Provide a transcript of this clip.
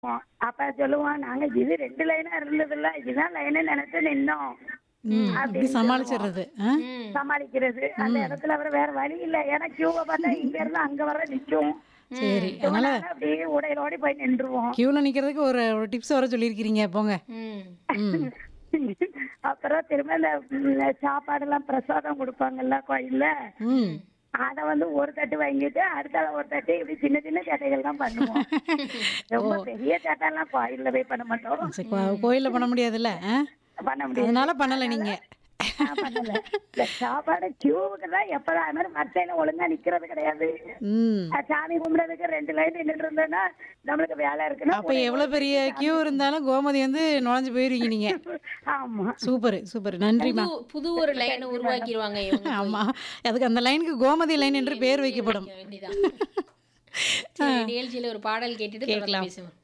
அப்ப சொல்லுவான் நாங்க இது ரெண்டு லைனா இருந்ததுல்ல இதுதான் லைன்னு நினைச்சு நின்னோம் ம் அப்படி அப்படின்னு சமாளிச்சிடுறது ஆ ம். சமாளிக்கிறது அந்த இடத்துல அவர் வேற வழி இல்ல ஏன்னா கியூவை பார்த்தா இங்க இருந்து அங்க வர நிக்கும் சரி அதனால அதனால அப்படியே உடையிலோடி போய் நின்றுவோம் கியூவில் நிற்கிறதுக்கு ஒரு ஒரு டிப்ஸ் வர சொல்லியிருக்கிறீங்க போங்க ம். ம் அப்புறம் திரும்ப இந்த ம், சாப்பாடெல்லாம் பிரசாதம் கொடுப்பாங்கல்ல கோயில்ல ம் அத வந்து ஒரு தட்டு வாங்கிட்டு அடுத்த ஒரு தட்டு இப்படி சின்ன சின்ன சேட்டைகள் தான் பண்ணுவோம் ரொம்ப பெரிய சேட்டைலாம் கோயில்ல போய் பண்ண மாட்டோம் சரி கோ- கோயில்ல பண்ண முடியாதுல்ல ஆ பண்ண முடியாது அதனால பண்ணல நீங்க ஆ, பண்ணல இந்த சாப்பாடு கியூவுக்கு தான் எப்பதான் அது மாதிரி மத்தையில ஒழுங்கா நிக்கிறது கிடையாது ம் அஹ் சாமி கும்பிடுறதுக்கு ரெண்டு லைன் நின்றுட்டு இருந்தோம்னா நம்மளுக்கு வேலை இருக்குன்னா அப்ப எவ்வளவு பெரிய கியூ இருந்தாலும் கோமதி வந்து நுழைஞ்சு போயிருவீங்க நீங்க ஆமா சூப்பர் சூப்பர் நன்றிமா புது புது ஒரு லைனை உருவாக்கிடுவாங்க இவங்க ஆமா அதுக்கு அந்த லைனுக்கு கோமதி லைன் என்று பெயர் வைக்கப்படும் வேண்டியதான் சரி நிகழ்ச்சியில ஒரு பாடல் கேட்டுட்டு தொடர்ந்து பேசுவோம்